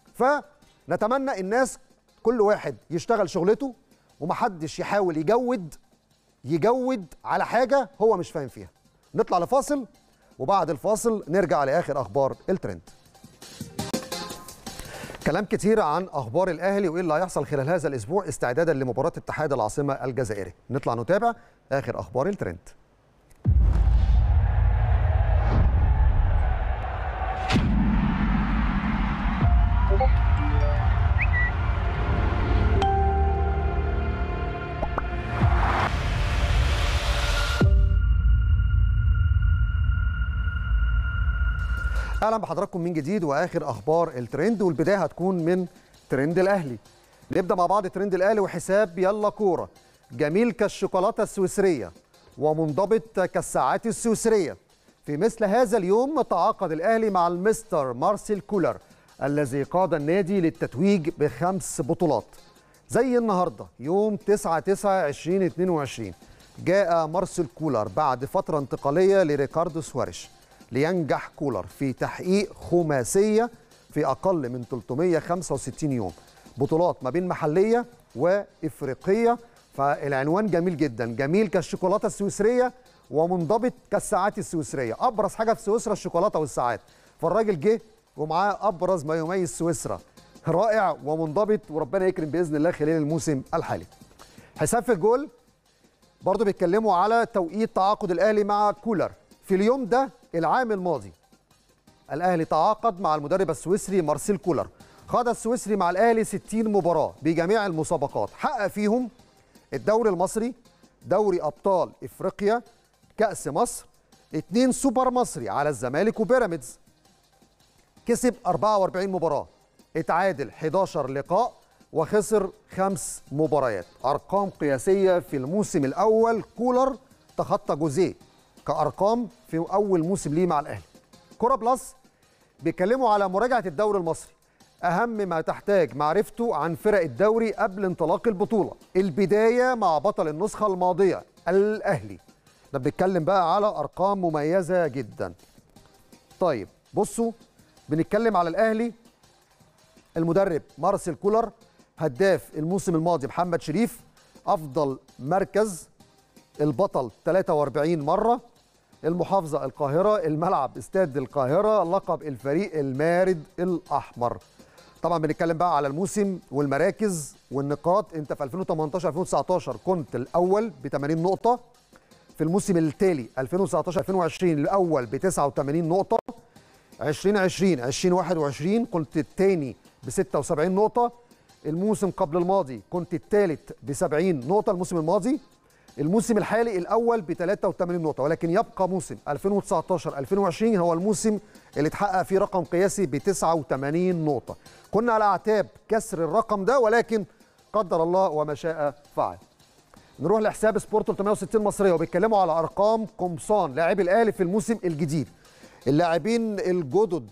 فنتمنى الناس كل واحد يشتغل شغلته ومحدش يحاول يجود يجود على حاجه هو مش فاهم فيها نطلع لفاصل وبعد الفاصل نرجع لاخر اخبار الترند كلام كتير عن اخبار الاهلي وايه اللي هيحصل خلال هذا الاسبوع استعدادا لمباراه اتحاد العاصمه الجزائري نطلع نتابع اخر اخبار الترند اهلا بحضراتكم من جديد واخر اخبار الترند والبدايه هتكون من ترند الاهلي نبدا مع بعض ترند الاهلي وحساب يلا كوره جميل كالشوكولاته السويسريه ومنضبط كالساعات السويسريه في مثل هذا اليوم تعاقد الاهلي مع المستر مارسيل كولر الذي قاد النادي للتتويج بخمس بطولات زي النهارده يوم 9 9 2022 جاء مارسيل كولر بعد فتره انتقاليه لريكاردو سواريش لينجح كولر في تحقيق خماسيه في اقل من 365 يوم بطولات ما بين محليه وافريقيه فالعنوان جميل جدا جميل كالشوكولاته السويسريه ومنضبط كالساعات السويسريه ابرز حاجه في سويسرا الشوكولاته والساعات فالراجل جه ومعاه ابرز ما يميز سويسرا رائع ومنضبط وربنا يكرم باذن الله خلال الموسم الحالي حساب في الجول برضه بيتكلموا على توقيت تعاقد الاهلي مع كولر في اليوم ده العام الماضي الاهلي تعاقد مع المدرب السويسري مارسيل كولر خاض السويسري مع الاهلي 60 مباراه بجميع المسابقات حقق فيهم الدوري المصري دوري ابطال افريقيا كاس مصر اتنين سوبر مصري على الزمالك وبيراميدز كسب 44 مباراه اتعادل 11 لقاء وخسر خمس مباريات ارقام قياسيه في الموسم الاول كولر تخطى جوزيه كارقام في اول موسم ليه مع الاهلي كوره بلس بيتكلموا على مراجعه الدوري المصري اهم ما تحتاج معرفته عن فرق الدوري قبل انطلاق البطوله البدايه مع بطل النسخه الماضيه الاهلي ده بنتكلم بقى على ارقام مميزه جدا طيب بصوا بنتكلم على الاهلي المدرب مارسيل كولر هداف الموسم الماضي محمد شريف افضل مركز البطل 43 مره المحافظه القاهره الملعب استاد القاهره لقب الفريق المارد الاحمر طبعا بنتكلم بقى على الموسم والمراكز والنقاط انت في 2018 2019 كنت الاول ب 80 نقطه في الموسم التالي 2019 2020 الاول ب 89 نقطه 2020 2021 كنت الثاني ب 76 نقطه الموسم قبل الماضي كنت الثالث ب 70 نقطه الموسم الماضي الموسم الحالي الاول ب 83 نقطه ولكن يبقى موسم 2019 2020 هو الموسم اللي اتحقق فيه رقم قياسي ب 89 نقطه كنا على اعتاب كسر الرقم ده ولكن قدر الله وما شاء فعل نروح لحساب سبورت 360 مصريه وبيتكلموا على ارقام قمصان لاعبي الاهلي في الموسم الجديد اللاعبين الجدد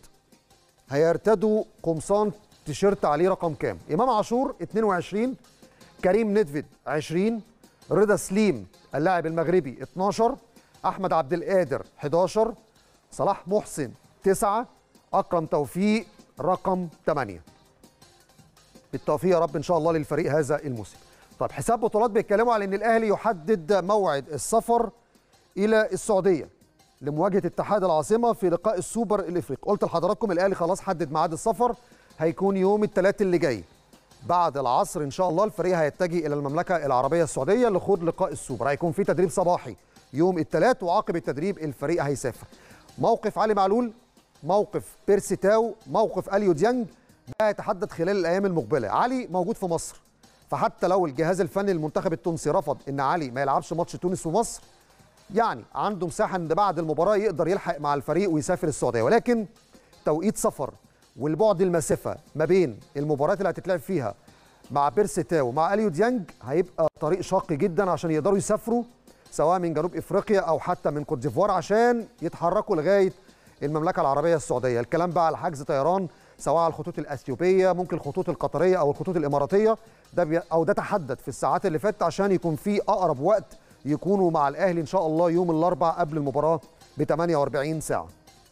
هيرتدوا قمصان تيشيرت عليه رقم كام امام عاشور 22 كريم ندفد 20 رضا سليم اللاعب المغربي 12 احمد عبد القادر 11 صلاح محسن 9 اكرم توفيق رقم 8 بالتوفيق يا رب ان شاء الله للفريق هذا الموسم طيب حساب بطولات بيتكلموا على ان الاهلي يحدد موعد السفر الى السعوديه لمواجهه اتحاد العاصمه في لقاء السوبر الافريقي قلت لحضراتكم الاهلي خلاص حدد ميعاد السفر هيكون يوم الثلاث اللي جاي بعد العصر ان شاء الله الفريق هيتجه الى المملكه العربيه السعوديه لخوض لقاء السوبر هيكون في تدريب صباحي يوم الثلاث وعقب التدريب الفريق هيسافر موقف علي معلول موقف بيرسي تاو موقف اليو ديانج ده هيتحدد خلال الايام المقبله علي موجود في مصر فحتى لو الجهاز الفني للمنتخب التونسي رفض ان علي ما يلعبش ماتش تونس ومصر يعني عنده مساحه ان بعد المباراه يقدر يلحق مع الفريق ويسافر السعوديه ولكن توقيت سفر والبعد المسافه ما بين المباريات اللي هتتلعب فيها مع بيرسي تاو ومع اليو ديانج هيبقى طريق شاق جدا عشان يقدروا يسافروا سواء من جنوب افريقيا او حتى من كوت ديفوار عشان يتحركوا لغايه المملكه العربيه السعوديه الكلام بقى على حجز طيران سواء على الخطوط الاثيوبيه ممكن الخطوط القطريه او الخطوط الاماراتيه ده بي او ده تحدد في الساعات اللي فاتت عشان يكون في اقرب وقت يكونوا مع الاهلي ان شاء الله يوم الاربعاء قبل المباراه ب 48 ساعه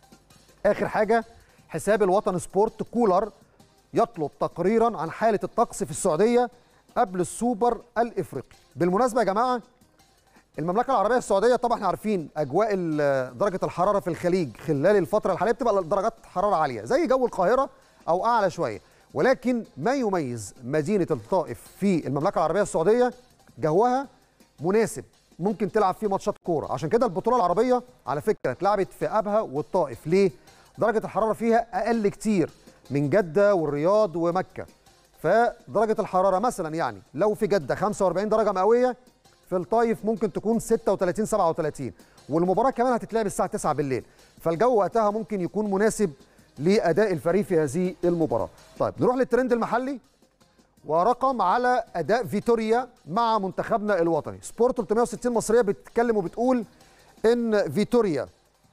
اخر حاجه حساب الوطن سبورت كولر يطلب تقريرا عن حاله الطقس في السعوديه قبل السوبر الافريقي بالمناسبه يا جماعه المملكه العربيه السعوديه طبعا احنا عارفين اجواء ال- درجه الحراره في الخليج خلال الفتره الحاليه بتبقى درجات حراره عاليه زي جو القاهره او اعلى شويه ولكن ما يميز مدينه الطائف في المملكه العربيه السعوديه جوها مناسب ممكن تلعب فيه ماتشات كوره عشان كده البطوله العربيه على فكره اتلعبت في ابها والطائف ليه درجه الحراره فيها اقل كتير من جده والرياض ومكه فدرجه الحراره مثلا يعني لو في جده 45 درجه مئويه في الطايف ممكن تكون 36 37 والمباراه كمان هتتلعب الساعه 9 بالليل فالجو وقتها ممكن يكون مناسب لاداء الفريق في هذه المباراه طيب نروح للترند المحلي ورقم على اداء فيتوريا مع منتخبنا الوطني سبورت 360 مصريه بتتكلم وبتقول ان فيتوريا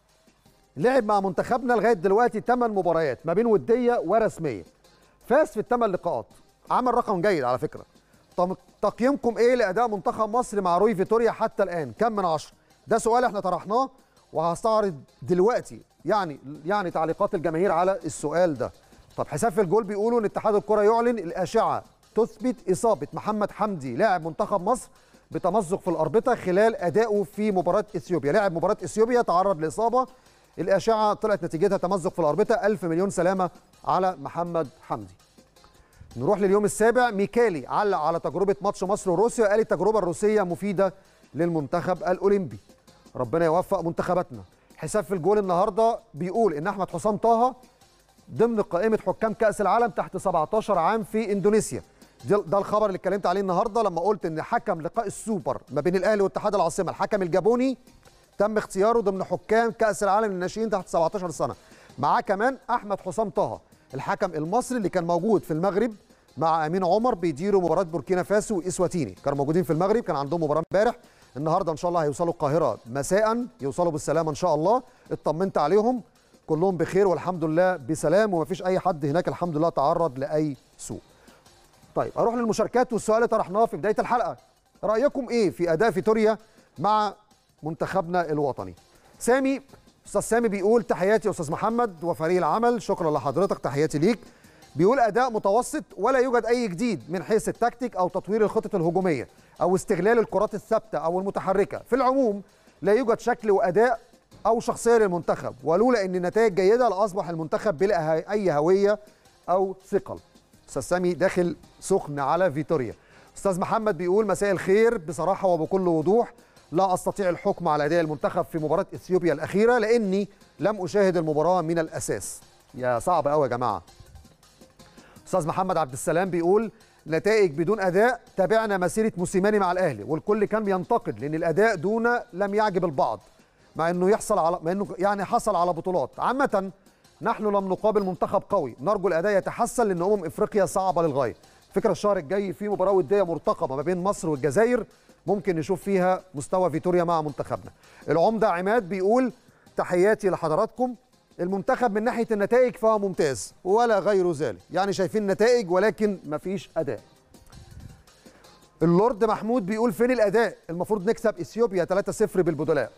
لعب مع منتخبنا لغايه دلوقتي 8 مباريات ما بين وديه ورسميه فاز في الثمان لقاءات عمل رقم جيد على فكره طب تقييمكم ايه لاداء منتخب مصر مع روي فيتوريا حتى الان كم من عشرة ده سؤال احنا طرحناه وهستعرض دلوقتي يعني يعني تعليقات الجماهير على السؤال ده طب حساب في الجول بيقولوا ان اتحاد الكره يعلن الاشعه تثبت اصابه محمد حمدي لاعب منتخب مصر بتمزق في الاربطه خلال ادائه في مباراه اثيوبيا لاعب مباراه اثيوبيا تعرض لاصابه الاشعه طلعت نتيجتها تمزق في الاربطه الف مليون سلامه على محمد حمدي نروح لليوم السابع ميكالي علق على تجربه ماتش مصر وروسيا قال التجربه الروسيه مفيده للمنتخب الاولمبي ربنا يوفق منتخباتنا حساب في الجول النهارده بيقول ان احمد حسام طه ضمن قائمه حكام كاس العالم تحت 17 عام في اندونيسيا ده ده الخبر اللي اتكلمت عليه النهارده لما قلت ان حكم لقاء السوبر ما بين الاهلي واتحاد العاصمه الحكم الجابوني تم اختياره ضمن حكام كاس العالم للناشئين تحت 17 سنه معاه كمان احمد حسام طه الحكم المصري اللي كان موجود في المغرب مع امين عمر بيديروا مباراه بوركينا فاسو واسواتيني كانوا موجودين في المغرب كان عندهم مباراه امبارح النهارده ان شاء الله هيوصلوا القاهره مساء يوصلوا بالسلامه ان شاء الله اطمنت عليهم كلهم بخير والحمد لله بسلام ومفيش اي حد هناك الحمد لله تعرض لاي سوء طيب اروح للمشاركات والسؤال اللي طرحناه في بدايه الحلقه رايكم ايه في اداء فيتوريا مع منتخبنا الوطني سامي استاذ سامي بيقول تحياتي يا استاذ محمد وفريق العمل شكرا لحضرتك تحياتي ليك بيقول اداء متوسط ولا يوجد اي جديد من حيث التكتيك او تطوير الخطط الهجوميه او استغلال الكرات الثابته او المتحركه في العموم لا يوجد شكل واداء او شخصيه للمنتخب ولولا ان النتائج جيده لاصبح المنتخب بلا اي هويه او ثقل استاذ سامي داخل سخن على فيتوريا استاذ محمد بيقول مساء الخير بصراحه وبكل وضوح لا استطيع الحكم على اداء المنتخب في مباراه اثيوبيا الاخيره لاني لم اشاهد المباراه من الاساس يا صعب قوي يا جماعه استاذ محمد عبد السلام بيقول نتائج بدون اداء تابعنا مسيره موسيماني مع الاهلي والكل كان بينتقد لان الاداء دون لم يعجب البعض مع انه يحصل على مع انه يعني حصل على بطولات عامه نحن لم نقابل منتخب قوي نرجو الاداء يتحسن لان امم افريقيا صعبه للغايه فكره الشهر الجاي في مباراه وديه مرتقبه ما بين مصر والجزائر ممكن نشوف فيها مستوى فيتوريا مع منتخبنا العمده عماد بيقول تحياتي لحضراتكم المنتخب من ناحيه النتائج فهو ممتاز ولا غير ذلك يعني شايفين نتائج ولكن مفيش اداء اللورد محمود بيقول فين الاداء المفروض نكسب اثيوبيا 3-0 بالبدلاء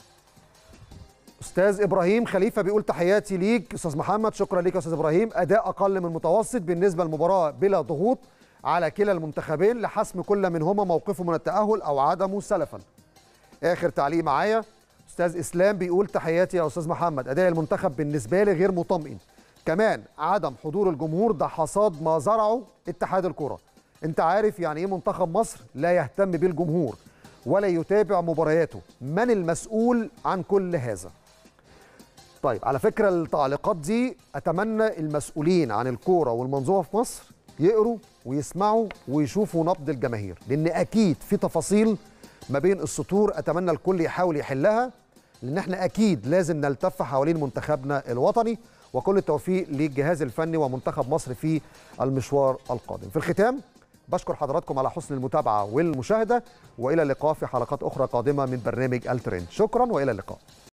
استاذ ابراهيم خليفه بيقول تحياتي ليك استاذ محمد شكرا ليك يا استاذ ابراهيم اداء اقل من متوسط بالنسبه للمباراه بلا ضغوط على كلا المنتخبين لحسم كل منهما موقفه من التاهل او عدمه سلفا اخر تعليق معايا استاذ اسلام بيقول تحياتي يا استاذ محمد اداء المنتخب بالنسبه لي غير مطمئن كمان عدم حضور الجمهور ده حصاد ما زرعه اتحاد الكره انت عارف يعني ايه منتخب مصر لا يهتم بالجمهور ولا يتابع مبارياته من المسؤول عن كل هذا طيب على فكره التعليقات دي اتمنى المسؤولين عن الكوره والمنظومه في مصر يقروا ويسمعوا ويشوفوا نبض الجماهير لان اكيد في تفاصيل ما بين السطور اتمنى الكل يحاول يحلها لان احنا اكيد لازم نلتف حوالين منتخبنا الوطني وكل التوفيق للجهاز الفني ومنتخب مصر في المشوار القادم في الختام بشكر حضراتكم على حسن المتابعه والمشاهده والى اللقاء في حلقات اخرى قادمه من برنامج الترند شكرا والى اللقاء